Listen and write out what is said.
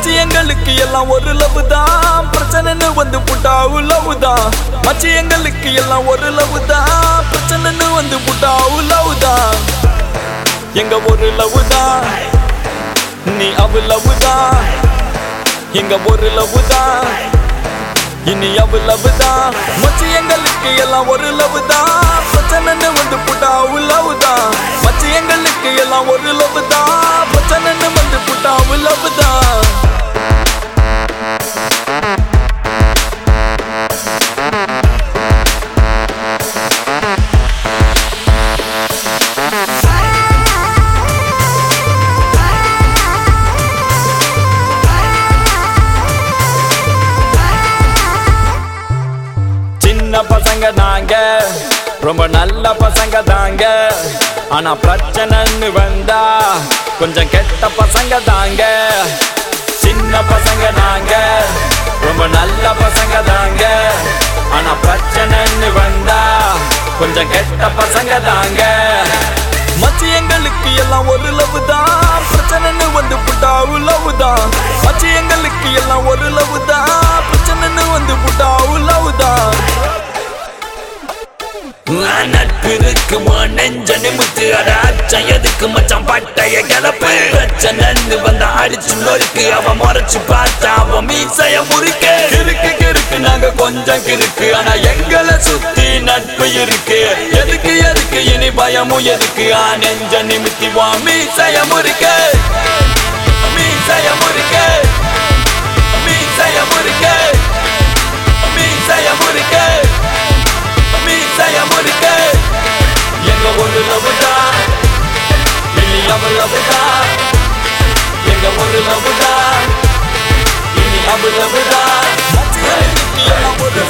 மச்சி எங்களுக்கு எல்லாம் ஒரு லவ் தான் பிரச்சனைன்னு வந்து புட்டாவு லவ் தான் மச்சி எங்களுக்கு எல்லாம் ஒரு லவ் தான் பிரச்சனைன்னு வந்து புட்டாவு லவ் தான் எங்க ஒரு லவ் தான் நீ அவ லவ் தான் எங்க ஒரு லவ் தான் இனி அவ லவ் தான் மச்சி எங்களுக்கு எல்லாம் ஒரு லவ் தான் பிரச்சனைன்னு வந்து புட்டாவு லவ் தான் மச்சி எங்களுக்கு எல்லாம் ஒரு லவ் தான் பிரச்சனைன்னு வந்து புட்டாவு லவ் தான் சின்ன பசங்க நாங்க ரொம்ப நல்ல பசங்க தாங்க ஆனா பிரச்சனைன்னு வந்தா கொஞ்சம் கெட்ட பசங்க தாங்க சின்ன பசங்க நாங்க ரொம்ப நல்ல பசங்க தாங்க ஆனா பிரச்சனைன்னு வந்தா கொஞ்சம் கெட்ட பசங்க தாங்க மச்சி எங்களுக்கு எல்லாம் ஒரு லவ் தான் பிரச்சனைன்னு வந்து புட்டாவு லவ் தான் மச்சி எங்களுக்கு எல்லாம் ஒரு லவ் தான் பிரச்சனைன்னு வந்து புட்டாவு லவ் தான் நட்பு இருக்கு உன் நெஞ்ச நிமித்து அட அச்சம் எதுக்கு மச்சான் பட்டைய கிளப்பு பிரச்சனைன்னு வந்தா அடிச்சு நொறுக்கு அவன் முறைச்சு பார்த்தா அவன் மீசைய முறுக்கு கிறுக்கு கிறுக்கு நாங்க கொஞ்சம் கிறுக்கு ஆனா எங்களை சுத்தி நட்பு இருக்கு எதுக்கு எதுக்கு இனி பயமும் எதுக்கு ஆ நெஞ்ச நிமித்தி வா மீசைய முறுக்கு மீசைய முறுக்கு மீசைய முறுக்கு மீசைய முறுக்கு மீசைய முறுக்கு எங்க ஒரு லவ் தான் இனி அவ லவ் தான் எங்க ஒரு லவ் தான் இனி அவ லவ் தான் எல்லாம் ஒரு